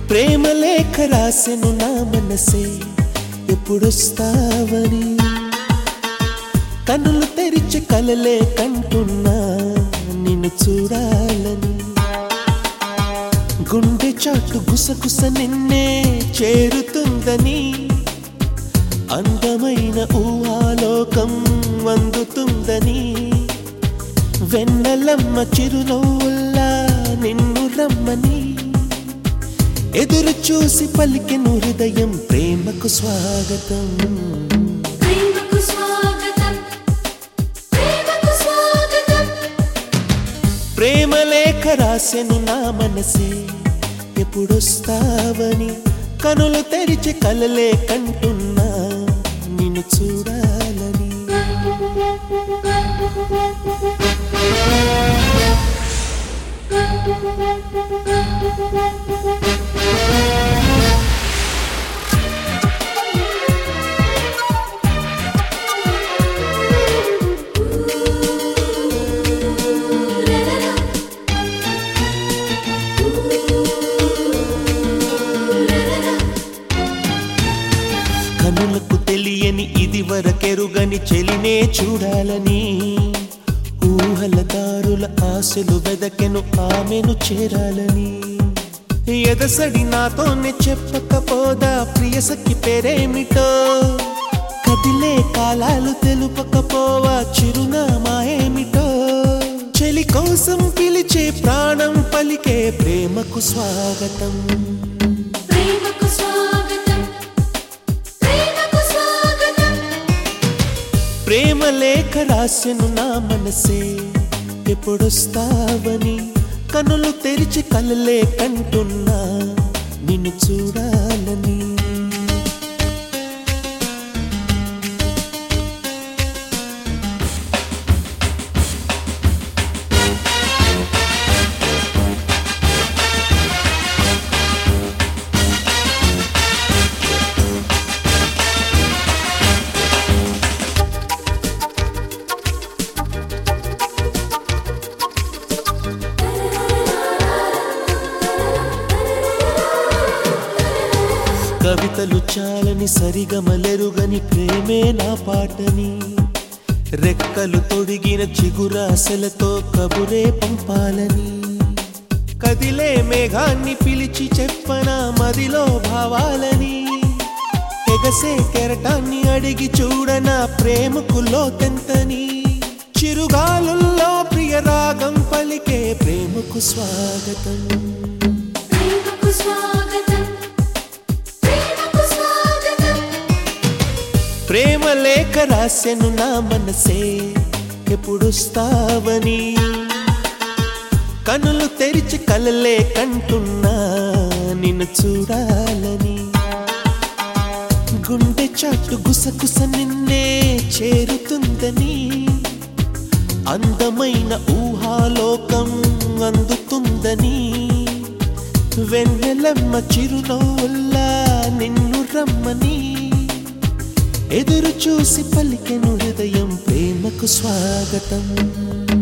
ప్రేమ లేఖ రాసెను నా మనసే ఎప్పుడొస్తావని కన్నులు తెరిచి కలలే కంటున్నా నిన్ను చూడాలని గుండె చాటు గుసగుస నిన్నే చేరుతుందని అందమైన ఊహాలోకం అందుతుందని వెన్నెలమ్మ చిరునవ్వుల్లా నిన్ను రమ్మని ఎదురు చూసి పలికెను హృదయం ప్రేమకు స్వాగతం ప్రేమకు స్వాగతం ప్రేమకు స్వాగతం ప్రేమ లేఖ రాసెను నా మనసే ఎప్పుడొస్తావని కనులు తెరిచి కలలే కంటున్నా నిన్ను చూడాలని కనులకు తెలియని ఇది వరకెరుగని చెలినే చూడాలని ఊహల దారుల ఆశలు వెదకెను ఆమెను చేరాలని ఎదసడి నాతోనే చెప్పకపోదా ప్రియసఖి పేరేమిటో కదిలే కాలాలు తెలుపకపోవా చిరునామా ఏమిటో చెలి కోసం పిలిచే ప్రాణం పలికే ప్రేమకు స్వాగతం ప్రేమకు స్వాగతం ప్రేమకు స్వాగతం ప్రేమ లేఖ రాసెను నా మనసే ఎప్పుడొస్తావని కనులు తెరిచి కలలే కంటున్నా నిన్ను చూడాలని కవితలు చాలని సరిగమలెరుగని ప్రేమే నా పాటని రెక్కలు తొడిగిన చిగురాశలతో కబురే పంపాలని కదిలే మేఘాన్ని పిలిచి చెప్పన మదిలో భావాలని ఎగసే కెరటాన్ని అడిగి చూడన ప్రేమకు లోతెంతని చిరుగాలుల్లో ప్రియ రాగం పలికే ప్రేమకు స్వాగతం ప్రేమకు స్వాగతం ప్రేమకు స్వాగతం ప్రేమ లేఖ రాసెను నా మనసే ఎప్పుడొస్తావని కనులు తెరిచి కలలే కంటున్నా నిన్ను చూడాలని గుండె చాటు గుసగుస నిన్నే చేరుతుందని అందమైన ఊహాలోకం అందుతుందని వెన్నెలమ్మ చిరునవ్వుల్లా నిన్ను రమ్మని ఎదురు చూసి పలికెను హృదయం ప్రేమకు స్వాగతం